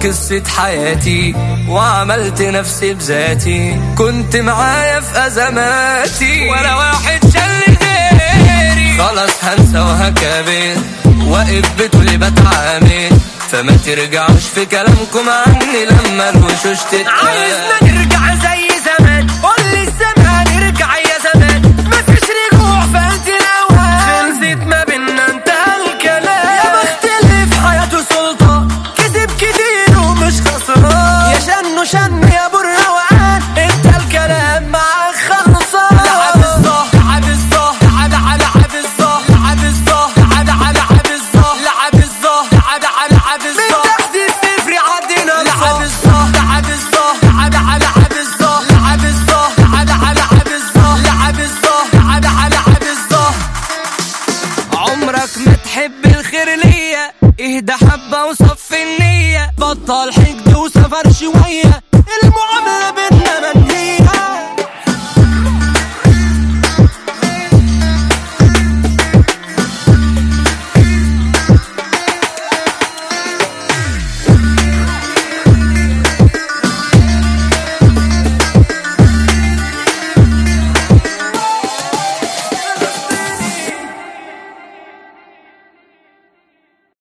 قصة حياتي وعملت نفسي بذاتي كنت معايا في أزماتي ولا واحد شل غيري خلاص هنسى وهكابر واقف بتقولي بتعامل فما ترجعوش في كلامكم عني لما الوشوش تتقال عايزنا نرجع زي زمان قول لي الزمان نرجع يا زمان مفيش رجوع فانت الاوهام خلصت ما بينا انتهى الكلام يا بخت اللي في حياته سلطة كسب كتير ومش خسران يا شنو شن يا ابو الروقان انت الكلام معاك خلصان لعب الظهر لعب الظهر لعب على لعب الظهر لعب الظهر لعب على لعب الظهر لعب الظهر لعب على لعب الظهر من تحت الصفر عدينا لعب الظهر لعب الظهر لعب على لعب الظهر لعب الظهر لعب على لعب الظهر لعب الظهر لعب على لعب الظهر عمرك ما تحب الخير ليا اهدى حبة وصف النية بطل حقد وسفر شوية المعاملة بينا